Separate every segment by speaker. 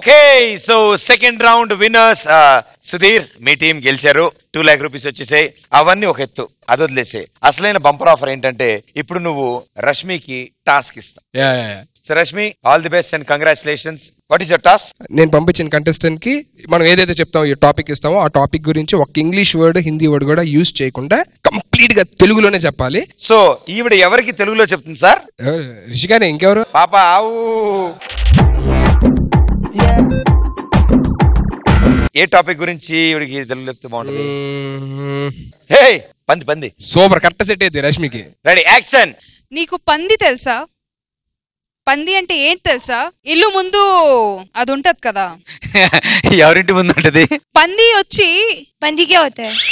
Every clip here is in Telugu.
Speaker 1: Okay so second round winners Sudheer మీ టీం గెలిచారు టూ లాక్ రూపీస్ వచ్చేసాయి అవన్నీ ఒక ఎత్తు అది వదిలేసే అసలైన బంపర్ ఆఫర్ ఏంటంటే ఇప్పుడు నువ్వు రష్మికి టాస్క్ ఇస్తావు
Speaker 2: yeah, yeah, yeah.
Speaker 1: So Rashmi all the best and congratulations what is your task
Speaker 2: నేను పంపించిన కంటెస్టెంట్ కి మనం ఏదైతే చెప్తామో ఈ టాపిక్ ఇస్తామో ఆ టాపిక్ గురించి ఒక ఇంగ్లీష్ వర్డ్ హిందీ వర్డ్ కూడా యూజ్ చేయకుండా కంప్లీట్ గా తెలుగులోనే చెప్పాలి
Speaker 1: సో ఈవిడ ఎవరికి తెలుగులో చెప్తుంది సార్
Speaker 2: ఎవరు? రిషిగానే ఇంకెవరు
Speaker 1: పాప ఆవు ఏ టాపిక్ గురించి ఈవిడికి తెలుగులో చెప్తే బాగుంటుంది హే పంది పంది
Speaker 2: సూపర్ కరెక్ట్ సెట్ అయితే రష్మికి
Speaker 1: రెడీ యాక్షన్
Speaker 3: నీకు పంది తెలుసా పంది అంటే ఏంటి తెలుసా ఇల్లు ముందు అది ఉంటది కదా
Speaker 1: ఎవరింటి ముందు ఉంటది
Speaker 3: పంది వచ్చి
Speaker 4: पंदी क्या होता है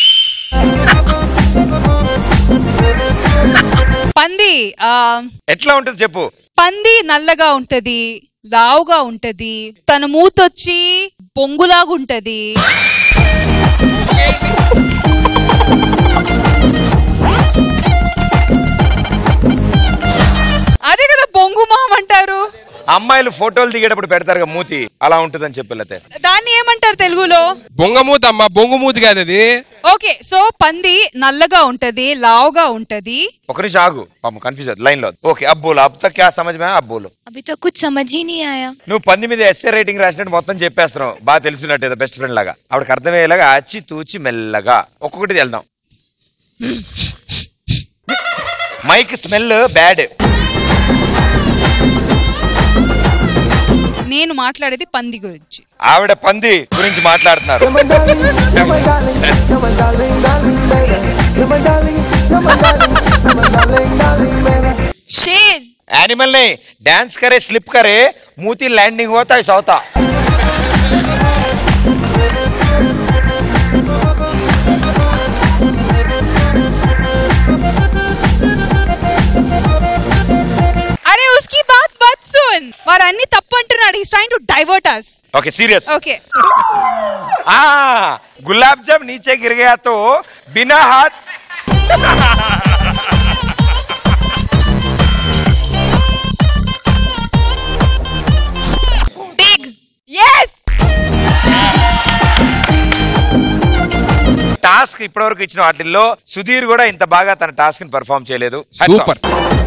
Speaker 3: పంది ఆ
Speaker 1: ఎట్లా ఉంటుంది చెప్పు
Speaker 3: పంది నల్లగా ఉంటది లావుగా ఉంటది తన మూతొచ్చి బొంగులాగా ఉంటది అదే కదా బొంగు మామ అంటారు
Speaker 1: అమ్మాయిలు ఫోటోలు దిగేటప్పుడు పెడతారు కదా మూతి అలా ఉంటుందని చెప్పలేతే
Speaker 3: దాన్ని ఏమంటారు తెలుగులో
Speaker 2: బొంగమూత అమ్మా బొంగుమూతి కాదు అది
Speaker 3: ఓకే సో పంది నల్లగా ఉంటది లావుగా ఉంటది
Speaker 1: ఒక నిమిషం ఆగు పాపం కన్ఫ్యూజ్ లైన్ లో ఓకే अब बोलो अब तक क्या समझ में आया अब बोलो
Speaker 4: अभी तो कुछ समझ ही नहीं आया
Speaker 1: నువ్వు పంది మీద ఎస్ఏ రైటింగ్ రాసినట్టు మొత్తం చెప్పేస్తున్నావు బాగా తెలిసినట్టు ఏదో బెస్ట్ ఫ్రెండ్ లాగా ఆవిడకి అర్థమయ్యేలాగా ఆచి తూచి మెల్లగా ఒక్కొక్కటి వెళ్దాం మైక్ స్మెల్ బ్యాడ్
Speaker 3: నేను మాట్లాడేది పంది గురించి
Speaker 1: ఆవిడ పంది గురించి మాట్లాడుతున్నారు
Speaker 4: शेर
Speaker 1: एनिमल नहीं डांस करे स्लिप करे मूती लैंडिंग होता है सौता
Speaker 3: అరే ఉస్కి బాత్ బాత్ సున్ వాడు అన్ని తప్పు అంటున్నాడు is trying to divert us
Speaker 1: okay serious
Speaker 3: okay
Speaker 1: हाँ गुलाब जब नीचे गिर गया तो बिना हाथ
Speaker 4: बिग
Speaker 3: ఎస్
Speaker 1: టాస్క్ ఇప్పటివరకు ఇచ్చిన వాటిల్లో సుధీర్ కూడా ఇంత బాగా తన టాస్క్ ని పర్ఫామ్ చేయలేదు
Speaker 2: సూపర్